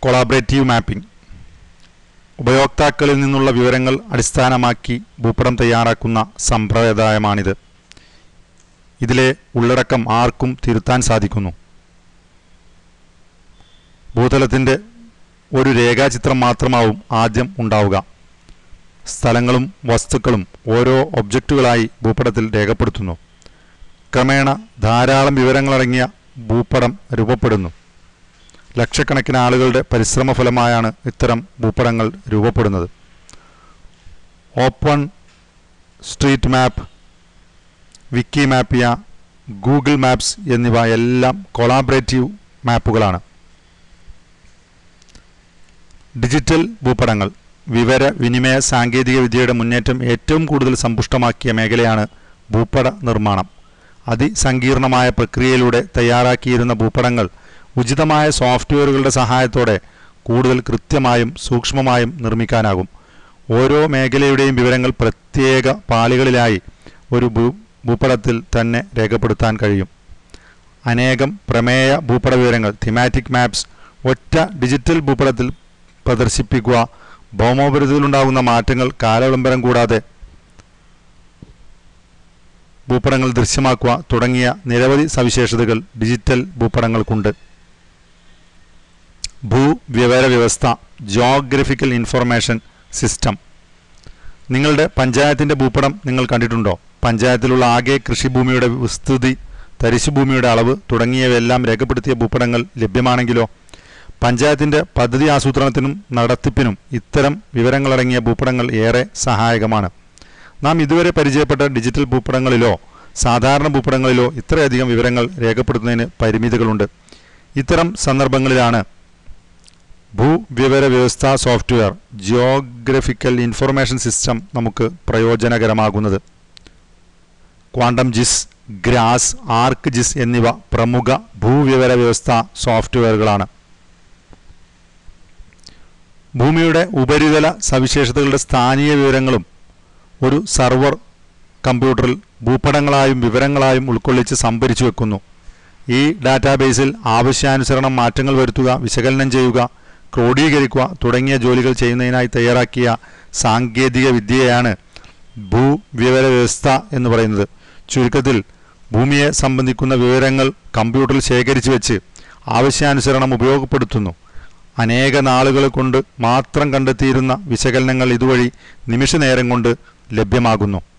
collaborative mapping ഉപയോക്താക്കളിൽ നിന്നുള്ള വിവരങ്ങൾ അടിസ്ഥാനമാക്കി ഭൂപടം തയ്യാറാക്കുന്ന സമ്പ്രദായമാണിത് ഇതിലെ ഉള്ളടക്കം ആർക്കും തിരുത്താൻ സാധിക്കുന്നു ഭൂതലത്തിൻ്റെ ഒരു രേഖാചിത്രം മാത്രമാവും ആദ്യം ഉണ്ടാവുക സ്ഥലങ്ങളും വസ്തുക്കളും ഓരോ ഒബ്ജക്റ്റുകളായി ഭൂപടത്തിൽ രേഖപ്പെടുത്തുന്നു ക്രമേണ ധാരാളം വിവരങ്ങളടങ്ങിയ ഭൂപടം രൂപപ്പെടുന്നു ലക്ഷക്കണക്കിന് ആളുകളുടെ പരിശ്രമ ഫലമായാണ് ഇത്തരം ഭൂപടങ്ങൾ രൂപപ്പെടുന്നത് Open Street Map Wikimapia Google Maps എന്നിവ എല്ലാം കൊളാബറേറ്റീവ് മാപ്പുകളാണ് ഡിജിറ്റൽ ഭൂപടങ്ങൾ വിവര വിനിമയ സാങ്കേതിക വിദ്യയുടെ മുന്നേറ്റം ഏറ്റവും കൂടുതൽ സമ്പുഷ്ടമാക്കിയ മേഖലയാണ് ഭൂപട നിർമ്മാണം അതിസങ്കീർണമായ പ്രക്രിയയിലൂടെ തയ്യാറാക്കിയിരുന്ന ഭൂപടങ്ങൾ ഉചിതമായ സോഫ്റ്റ്വെയറുകളുടെ സഹായത്തോടെ കൂടുതൽ കൃത്യമായും സൂക്ഷ്മമായും നിർമ്മിക്കാനാകും ഓരോ മേഖലയുടെയും വിവരങ്ങൾ പ്രത്യേക പാളികളിലായി ഒരു ഭൂ ഭൂപടത്തിൽ തന്നെ രേഖപ്പെടുത്താൻ കഴിയും അനേകം പ്രമേയ ഭൂപട വിവരങ്ങൾ തിമാറ്റിക് മാപ്സ് ഒറ്റ ഡിജിറ്റൽ ഭൂപടത്തിൽ പ്രദർശിപ്പിക്കുക ഭൗമോപരിതയിലുണ്ടാകുന്ന മാറ്റങ്ങൾ കാലവിളംബരം കൂടാതെ ഭൂപടങ്ങൾ ദൃശ്യമാക്കുക തുടങ്ങിയ നിരവധി സവിശേഷതകൾ ഡിജിറ്റൽ ഭൂപടങ്ങൾക്കുണ്ട് ഭൂവിവര വ്യവസ്ഥ ജോഗ്രഫിക്കൽ ഇൻഫർമേഷൻ സിസ്റ്റം നിങ്ങളുടെ പഞ്ചായത്തിൻ്റെ ഭൂപടം നിങ്ങൾ കണ്ടിട്ടുണ്ടോ പഞ്ചായത്തിലുള്ള ആകെ കൃഷിഭൂമിയുടെ വിസ്തൃതി തരിശുഭൂമിയുടെ അളവ് തുടങ്ങിയവയെല്ലാം രേഖപ്പെടുത്തിയ ഭൂപടങ്ങൾ ലഭ്യമാണെങ്കിലോ പഞ്ചായത്തിൻ്റെ പദ്ധതി ആസൂത്രണത്തിനും നടത്തിപ്പിനും ഇത്തരം വിവരങ്ങളടങ്ങിയ ഭൂപടങ്ങൾ ഏറെ സഹായകമാണ് നാം ഇതുവരെ പരിചയപ്പെട്ട ഡിജിറ്റൽ ഭൂപടങ്ങളിലോ സാധാരണ ഭൂപടങ്ങളിലോ ഇത്രയധികം വിവരങ്ങൾ രേഖപ്പെടുത്തുന്നതിന് പരിമിതികളുണ്ട് ഇത്തരം സന്ദർഭങ്ങളിലാണ് ഭൂവിവര വ്യവസ്ഥാ സോഫ്റ്റ്വെയർ ജിയോഗ്രഫിക്കൽ ഇൻഫർമേഷൻ സിസ്റ്റം നമുക്ക് പ്രയോജനകരമാകുന്നത് ക്വാണ്ടം ജിസ് ഗ്രാസ് ആർക്ക് ജിസ് എന്നിവ പ്രമുഖ ഭൂവിവര വ്യവസ്ഥാ സോഫ്റ്റ്വെയറുകളാണ് ഭൂമിയുടെ ഉപരിതല സവിശേഷതകളുടെ സ്ഥാനീയ വിവരങ്ങളും ഒരു സർവർ കമ്പ്യൂട്ടറിൽ ഭൂപടങ്ങളായും വിവരങ്ങളായും ഉൾക്കൊള്ളിച്ച് സംഭരിച്ചു വെക്കുന്നു ഈ ഡാറ്റാബേസിൽ ആവശ്യാനുസരണം മാറ്റങ്ങൾ വരുത്തുക വിശകലനം ചെയ്യുക ക്രോഡീകരിക്കുക തുടങ്ങിയ ജോലികൾ ചെയ്യുന്നതിനായി തയ്യാറാക്കിയ സാങ്കേതിക വിദ്യയാണ് ഭൂവിവര വ്യവസ്ഥ എന്ന് പറയുന്നത് ചുരുക്കത്തിൽ ഭൂമിയെ സംബന്ധിക്കുന്ന വിവരങ്ങൾ കമ്പ്യൂട്ടറിൽ ശേഖരിച്ചു വെച്ച് ആവശ്യാനുസരണം ഉപയോഗപ്പെടുത്തുന്നു അനേക നാളുകൾ കൊണ്ട് മാത്രം കണ്ടെത്തിയിരുന്ന വിശകലനങ്ങൾ ഇതുവഴി നിമിഷനേരം കൊണ്ട് ലഭ്യമാകുന്നു